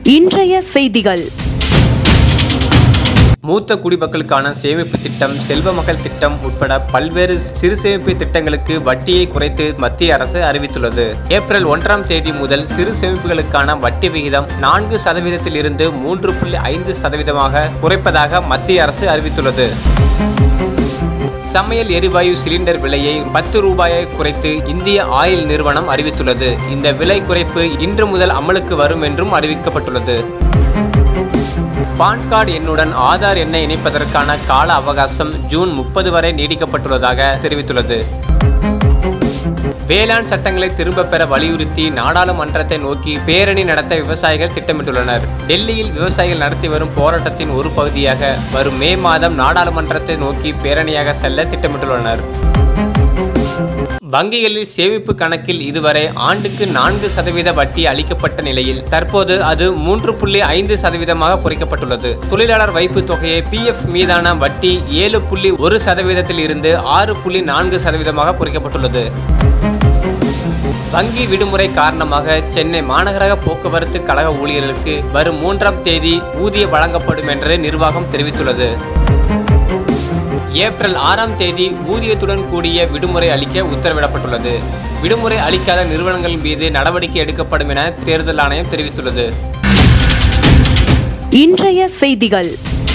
இன்றைய செய்திகள் மூத்த குடிமக்களுக்கான சேமிப்பு திட்டம் செல்வ மகள் திட்டம் உட்பட பல்வேறு சிறு சேமிப்பு திட்டங்களுக்கு வட்டியை குறைத்து மத்திய அரசு அறிவித்துள்ளது ஏப்ரல் ஒன்றாம் தேதி முதல் சிறு சேமிப்புகளுக்கான வட்டி விகிதம் நான்கு சதவீதத்தில் இருந்து மூன்று புள்ளி ஐந்து சதவீதமாக குறைப்பதாக மத்திய அரசு அறிவித்துள்ளது சமையல் எரிவாயு சிலிண்டர் விலையை பத்து ரூபாயை குறைத்து இந்திய ஆயில் நிறுவனம் அறிவித்துள்ளது இந்த விலை குறைப்பு இன்று முதல் அமலுக்கு வரும் என்றும் அறிவிக்கப்பட்டுள்ளது பான் கார்டு எண்ணுடன் ஆதார் எண்ணை இணைப்பதற்கான கால அவகாசம் ஜூன் முப்பது வரை நீடிக்கப்பட்டுள்ளதாக தெரிவித்துள்ளது வேளாண் சட்டங்களை திரும்பப் பெற வலியுறுத்தி நாடாளுமன்றத்தை நோக்கி பேரணி நடத்த விவசாயிகள் திட்டமிட்டுள்ளனர் டெல்லியில் விவசாயிகள் நடத்தி வரும் போராட்டத்தின் ஒரு பகுதியாக வரும் மே மாதம் நாடாளுமன்றத்தை நோக்கி பேரணியாக செல்ல திட்டமிட்டுள்ளனர் வங்கிகளில் சேமிப்பு கணக்கில் இதுவரை ஆண்டுக்கு நான்கு சதவீத வட்டி அளிக்கப்பட்ட நிலையில் தற்போது அது மூன்று புள்ளி ஐந்து சதவீதமாக குறைக்கப்பட்டுள்ளது தொழிலாளர் வைப்பு தொகையை பிஎஃப் மீதான வட்டி ஏழு புள்ளி ஒரு சதவீதத்தில் இருந்து ஆறு புள்ளி நான்கு சதவீதமாக குறைக்கப்பட்டுள்ளது வங்கி விடுமுறை காரணமாக சென்னை மாநகர போக்குவரத்து கழக ஊழியர்களுக்கு வரும் மூன்றாம் தேதி ஊதியம் வழங்கப்படும் என்று நிர்வாகம் தெரிவித்துள்ளது ஏப்ரல் ஆறாம் தேதி ஊதியத்துடன் கூடிய விடுமுறை அளிக்க உத்தரவிடப்பட்டுள்ளது விடுமுறை அளிக்காத நிறுவனங்கள் மீது நடவடிக்கை எடுக்கப்படும் என தேர்தல் ஆணையம் தெரிவித்துள்ளது இன்றைய செய்திகள்